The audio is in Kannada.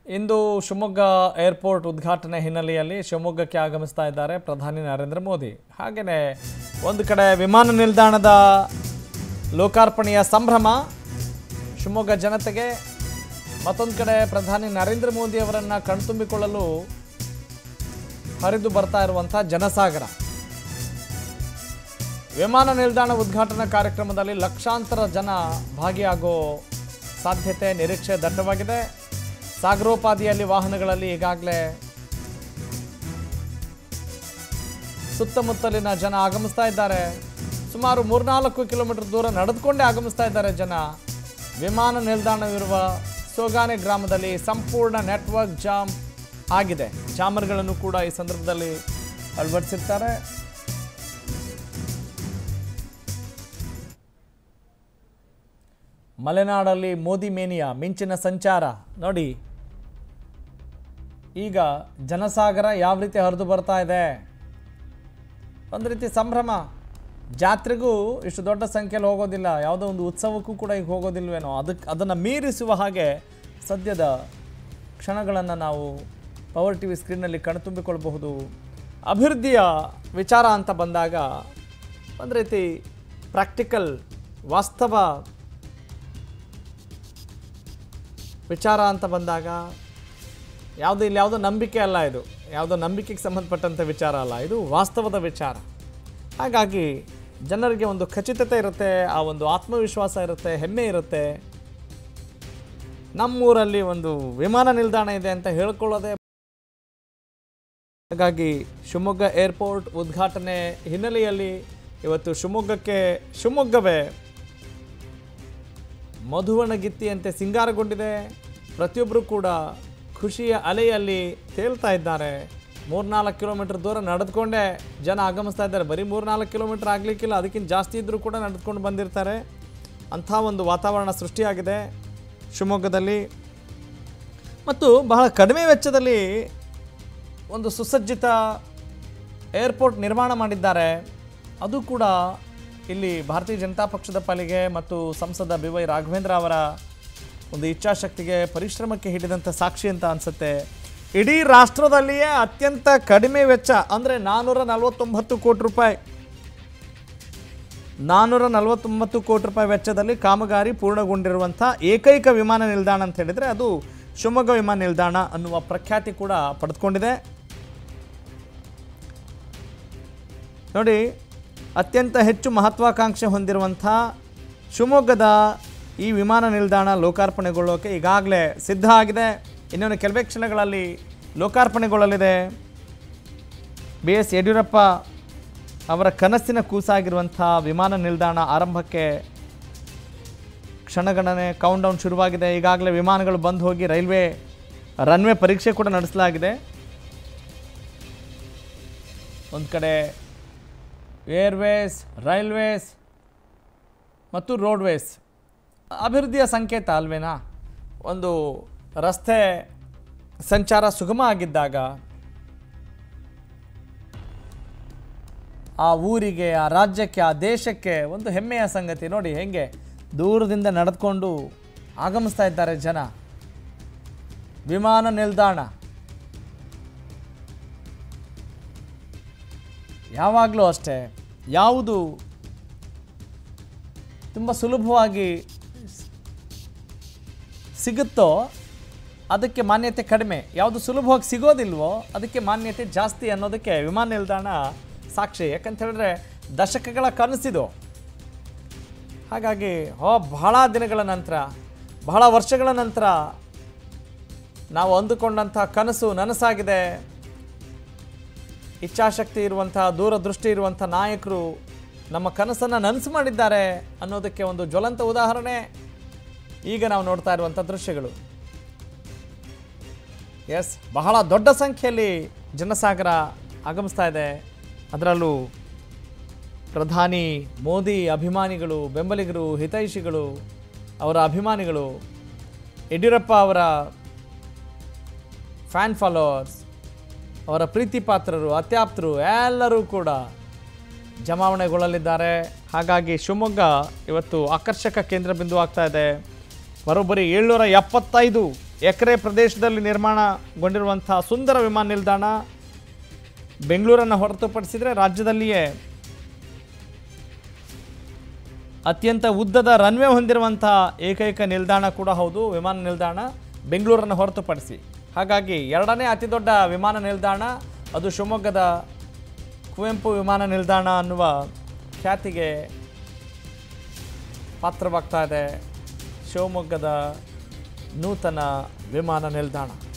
ಇಂದು ಶಿವಮೊಗ್ಗ ಏರ್ಪೋರ್ಟ್ ಉದ್ಘಾಟನೆ ಹಿನ್ನೆಲೆಯಲ್ಲಿ ಶಿವಮೊಗ್ಗಕ್ಕೆ ಆಗಮಿಸ್ತಾ ಇದ್ದಾರೆ ಪ್ರಧಾನಿ ನರೇಂದ್ರ ಮೋದಿ ಹಾಗೆಯೇ ಒಂದು ಕಡೆ ವಿಮಾನ ನಿಲ್ದಾಣದ ಲೋಕಾರ್ಪಣೆಯ ಸಂಭ್ರಮ ಶಿವಮೊಗ್ಗ ಜನತೆಗೆ ಮತ್ತೊಂದು ಕಡೆ ಪ್ರಧಾನಿ ನರೇಂದ್ರ ಮೋದಿ ಅವರನ್ನು ಕಣ್ತುಂಬಿಕೊಳ್ಳಲು ಹರಿದು ಬರ್ತಾ ಇರುವಂಥ ಜನಸಾಗರ ವಿಮಾನ ನಿಲ್ದಾಣ ಉದ್ಘಾಟನಾ ಕಾರ್ಯಕ್ರಮದಲ್ಲಿ ಲಕ್ಷಾಂತರ ಜನ ಭಾಗಿಯಾಗೋ ಸಾಧ್ಯತೆ ನಿರೀಕ್ಷೆ ದಟ್ಟವಾಗಿದೆ ಸಾಗರೋಪಾದಿಯಲ್ಲಿ ವಾಹನಗಳಲ್ಲಿ ಈಗಾಗಲೇ ಸುತ್ತಮುತ್ತಲಿನ ಜನ ಆಗಮಿಸ್ತಾ ಇದ್ದಾರೆ ಸುಮಾರು ಮೂರ್ನಾಲ್ಕು ಕಿಲೋಮೀಟರ್ ದೂರ ನಡೆದುಕೊಂಡೇ ಆಗಮಿಸ್ತಾ ಇದ್ದಾರೆ ಜನ ವಿಮಾನ ನಿಲ್ದಾಣವಿರುವ ಸೋಗಾನೆ ಗ್ರಾಮದಲ್ಲಿ ಸಂಪೂರ್ಣ ನೆಟ್ವರ್ಕ್ ಜಾಮ್ ಆಗಿದೆ ಜಾಮರ್ಗಳನ್ನು ಕೂಡ ಈ ಸಂದರ್ಭದಲ್ಲಿ ಅಳವಡಿಸಿರ್ತಾರೆ ಮಲೆನಾಡಲ್ಲಿ ಮೋದಿ ಮೇನಿಯಾ ಮಿಂಚಿನ ಸಂಚಾರ ನೋಡಿ ಈಗ ಜನಸಾಗರ ಯಾವ ರೀತಿ ಹರಿದು ಬರ್ತಾ ಇದೆ ಒಂದು ರೀತಿ ಸಂಭ್ರಮ ಜಾತ್ರೆಗೂ ಇಷ್ಟು ದೊಡ್ಡ ಸಂಖ್ಯೆಯಲ್ಲಿ ಹೋಗೋದಿಲ್ಲ ಯಾವುದೋ ಒಂದು ಉತ್ಸವಕ್ಕೂ ಕೂಡ ಈಗ ಹೋಗೋದಿಲ್ವೇನೋ ಅದಕ್ಕೆ ಅದನ್ನು ಮೀರಿಸುವ ಹಾಗೆ ಸದ್ಯದ ಕ್ಷಣಗಳನ್ನು ನಾವು ಪವರ್ ಟಿ ವಿ ಸ್ಕ್ರೀನ್ನಲ್ಲಿ ಕಣ್ತುಂಬಿಕೊಳ್ಬಹುದು ಅಭಿವೃದ್ಧಿಯ ವಿಚಾರ ಅಂತ ಬಂದಾಗ ಒಂದು ರೀತಿ ಪ್ರಾಕ್ಟಿಕಲ್ ವಾಸ್ತವ ವಿಚಾರ ಅಂತ ಬಂದಾಗ ಯಾವುದೋ ಇಲ್ಲಿ ಯಾವುದೋ ನಂಬಿಕೆ ಅಲ್ಲ ಇದು ಯಾವುದೋ ನಂಬಿಕೆಗೆ ಸಂಬಂಧಪಟ್ಟಂಥ ವಿಚಾರ ಅಲ್ಲ ಇದು ವಾಸ್ತವದ ವಿಚಾರ ಹಾಗಾಗಿ ಜನರಿಗೆ ಒಂದು ಖಚಿತತೆ ಇರುತ್ತೆ ಆ ಒಂದು ಆತ್ಮವಿಶ್ವಾಸ ಇರುತ್ತೆ ಹೆಮ್ಮೆ ಇರುತ್ತೆ ನಮ್ಮೂರಲ್ಲಿ ಒಂದು ವಿಮಾನ ನಿಲ್ದಾಣ ಇದೆ ಅಂತ ಹೇಳ್ಕೊಳ್ಳೋದೇ ಹಾಗಾಗಿ ಶಿವಮೊಗ್ಗ ಏರ್ಪೋರ್ಟ್ ಉದ್ಘಾಟನೆ ಹಿನ್ನೆಲೆಯಲ್ಲಿ ಇವತ್ತು ಶಿವಮೊಗ್ಗಕ್ಕೆ ಶಿವಮೊಗ್ಗವೇ ಮಧುವಣಗಿತ್ತಿಯಂತೆ ಸಿಂಗಾರಗೊಂಡಿದೆ ಪ್ರತಿಯೊಬ್ಬರು ಕೂಡ ಖುಷಿಯ ಅಲೆಯಲ್ಲಿ ತೇಲ್ತಾ ಇದ್ದಾರೆ ಮೂರ್ನಾಲ್ಕು ಕಿಲೋಮೀಟರ್ ದೂರ ನಡೆದುಕೊಂಡೇ ಜನ ಆಗಮಿಸ್ತಾ ಇದ್ದಾರೆ ಬರೀ ಮೂರ್ನಾಲ್ಕು ಕಿಲೋಮೀಟರ್ ಆಗಲಿಕ್ಕಿಲ್ಲ ಅದಕ್ಕಿಂತ ಜಾಸ್ತಿ ಇದ್ದರೂ ಕೂಡ ನಡೆದುಕೊಂಡು ಬಂದಿರ್ತಾರೆ ಅಂಥ ಒಂದು ವಾತಾವರಣ ಸೃಷ್ಟಿಯಾಗಿದೆ ಶಿವಮೊಗ್ಗದಲ್ಲಿ ಮತ್ತು ಬಹಳ ಕಡಿಮೆ ವೆಚ್ಚದಲ್ಲಿ ಒಂದು ಸುಸಜ್ಜಿತ ಏರ್ಪೋರ್ಟ್ ನಿರ್ಮಾಣ ಮಾಡಿದ್ದಾರೆ ಅದು ಕೂಡ ಇಲ್ಲಿ ಭಾರತೀಯ ಜನತಾ ಪಕ್ಷದ ಪಾಲಿಗೆ ಮತ್ತು ಸಂಸದ ಬಿ ವೈ ರಾಘವೇಂದ್ರ ಅವರ ಒಂದು ಇಚ್ಛಾಶಕ್ತಿಗೆ ಪರಿಶ್ರಮಕ್ಕೆ ಹಿಡಿದಂಥ ಸಾಕ್ಷಿ ಅಂತ ಅನಿಸುತ್ತೆ ಇಡೀ ರಾಷ್ಟ್ರದಲ್ಲಿಯೇ ಅತ್ಯಂತ ಕಡಿಮೆ ವೆಚ್ಚ ಅಂದರೆ ನಾನ್ನೂರ ನಲವತ್ತೊಂಬತ್ತು ಕೋಟಿ ರೂಪಾಯಿ ನಾನ್ನೂರ ನಲವತ್ತೊಂಬತ್ತು ಕೋಟಿ ರೂಪಾಯಿ ವೆಚ್ಚದಲ್ಲಿ ಕಾಮಗಾರಿ ಪೂರ್ಣಗೊಂಡಿರುವಂಥ ಏಕೈಕ ವಿಮಾನ ನಿಲ್ದಾಣ ಅಂತ ಹೇಳಿದರೆ ಅದು ಶಿವಮೊಗ್ಗ ವಿಮಾನ ನಿಲ್ದಾಣ ಅನ್ನುವ ಪ್ರಖ್ಯಾತಿ ಕೂಡ ಪಡೆದುಕೊಂಡಿದೆ ನೋಡಿ ಅತ್ಯಂತ ಹೆಚ್ಚು ಮಹತ್ವಾಕಾಂಕ್ಷೆ ಹೊಂದಿರುವಂಥ ಶಿವಮೊಗ್ಗದ ಈ ವಿಮಾನ ನಿಲ್ದಾಣ ಲೋಕಾರ್ಪಣೆಗೊಳ್ಳೋಕೆ ಈಗಾಗಲೇ ಸಿದ್ಧ ಆಗಿದೆ ಇನ್ನೊಂದು ಕೆಲವೇ ಕ್ಷಣಗಳಲ್ಲಿ ಲೋಕಾರ್ಪಣೆಗೊಳ್ಳಲಿದೆ ಬಿ ಎಸ್ ಯಡಿಯೂರಪ್ಪ ಅವರ ಕನಸಿನ ಕೂಸಾಗಿರುವಂಥ ವಿಮಾನ ನಿಲ್ದಾಣ ಆರಂಭಕ್ಕೆ ಕ್ಷಣಗಣನೆ ಕೌಂಟ್ ಡೌನ್ ಶುರುವಾಗಿದೆ ಈಗಾಗಲೇ ವಿಮಾನಗಳು ಬಂದು ಹೋಗಿ ರೈಲ್ವೆ ರನ್ವೇ ಪರೀಕ್ಷೆ ಕೂಡ ನಡೆಸಲಾಗಿದೆ ಒಂದು ಕಡೆ ಏರ್ವೇಸ್ ರೈಲ್ವೇಸ್ ಮತ್ತು ರೋಡ್ವೇಸ್ ಅಭಿವೃದ್ಧಿಯ ಸಂಕೇತ ಅಲ್ವೇನಾ ಒಂದು ರಸ್ತೆ ಸಂಚಾರ ಸುಗಮ ಆಗಿದ್ದಾಗ ಆ ಊರಿಗೆ ಆ ರಾಜ್ಯಕ್ಕೆ ಆ ದೇಶಕ್ಕೆ ಒಂದು ಹೆಮ್ಮೆಯ ಸಂಗತಿ ನೋಡಿ ಹೆಂಗೆ ದೂರದಿಂದ ನಡೆದುಕೊಂಡು ಆಗಮಿಸ್ತಾ ಇದ್ದಾರೆ ಜನ ವಿಮಾನ ನಿಲ್ದಾಣ ಯಾವಾಗಲೂ ಅಷ್ಟೇ ಯಾವುದು ತುಂಬ ಸುಲಭವಾಗಿ ಸಿಗುತ್ತೋ ಅದಕ್ಕೆ ಮಾನ್ಯತೆ ಕಡಿಮೆ ಯಾವುದು ಸುಲಭವಾಗಿ ಸಿಗೋದಿಲ್ವೋ ಅದಕ್ಕೆ ಮಾನ್ಯತೆ ಜಾಸ್ತಿ ಅನ್ನೋದಕ್ಕೆ ವಿಮಾನ ನಿಲ್ದಾಣ ಸಾಕ್ಷಿ ಯಾಕಂತ ಹೇಳಿದ್ರೆ ದಶಕಗಳ ಕನಸಿದು ಹಾಗಾಗಿ ಹೋ ಬಹಳ ದಿನಗಳ ನಂತರ ಬಹಳ ವರ್ಷಗಳ ನಂತರ ನಾವು ಅಂದುಕೊಂಡಂಥ ಕನಸು ನನಸಾಗಿದೆ ಇಚ್ಛಾಶಕ್ತಿ ಇರುವಂಥ ದೂರದೃಷ್ಟಿ ಇರುವಂಥ ನಾಯಕರು ನಮ್ಮ ಕನಸನ್ನು ನನಸು ಮಾಡಿದ್ದಾರೆ ಅನ್ನೋದಕ್ಕೆ ಒಂದು ಜ್ವಲಂತ ಉದಾಹರಣೆ ಈಗ ನಾವು ನೋಡ್ತಾ ಇರುವಂಥ ದೃಶ್ಯಗಳು ಎಸ್ ಬಹಳ ದೊಡ್ಡ ಸಂಖ್ಯೆಯಲ್ಲಿ ಜನಸಾಗರ ಆಗಮಿಸ್ತಾ ಇದೆ ಅದರಲ್ಲೂ ಪ್ರಧಾನಿ ಮೋದಿ ಅಭಿಮಾನಿಗಳು ಬೆಂಬಲಿಗರು ಹಿತೈಷಿಗಳು ಅವರ ಅಭಿಮಾನಿಗಳು ಯಡಿಯೂರಪ್ಪ ಅವರ ಫ್ಯಾನ್ ಫಾಲೋವರ್ಸ್ ಅವರ ಪ್ರೀತಿ ಪಾತ್ರರು ಅತ್ಯಾಪ್ತರು ಎಲ್ಲರೂ ಕೂಡ ಜಮಾವಣೆಗೊಳ್ಳಲಿದ್ದಾರೆ ಹಾಗಾಗಿ ಶಿವಮೊಗ್ಗ ಇವತ್ತು ಆಕರ್ಷಕ ಕೇಂದ್ರ ಬಿಂದು ಆಗ್ತಾ ಇದೆ ಬರೋಬ್ಬರಿ ಏಳ್ನೂರ ಎಪ್ಪತ್ತೈದು ಎಕರೆ ಪ್ರದೇಶದಲ್ಲಿ ನಿರ್ಮಾಣಗೊಂಡಿರುವಂಥ ಸುಂದರ ವಿಮಾನ ನಿಲ್ದಾಣ ಬೆಂಗಳೂರನ್ನು ಹೊರತುಪಡಿಸಿದರೆ ರಾಜ್ಯದಲ್ಲಿಯೇ ಅತ್ಯಂತ ಉದ್ದದ ರನ್ವೇ ಹೊಂದಿರುವಂಥ ಏಕೈಕ ನಿಲ್ದಾಣ ಕೂಡ ಹೌದು ವಿಮಾನ ನಿಲ್ದಾಣ ಬೆಂಗಳೂರನ್ನು ಹೊರತುಪಡಿಸಿ ಹಾಗಾಗಿ ಎರಡನೇ ಅತಿ ದೊಡ್ಡ ವಿಮಾನ ನಿಲ್ದಾಣ ಅದು ಶಿವಮೊಗ್ಗದ ಕುವೆಂಪು ವಿಮಾನ ನಿಲ್ದಾಣ ಅನ್ನುವ ಖ್ಯಾತಿಗೆ ಪಾತ್ರವಾಗ್ತಾ ಇದೆ ಶಿವಮೊಗ್ಗದ ನೂತನ ವಿಮಾನ ನಿಲ್ದಾಣ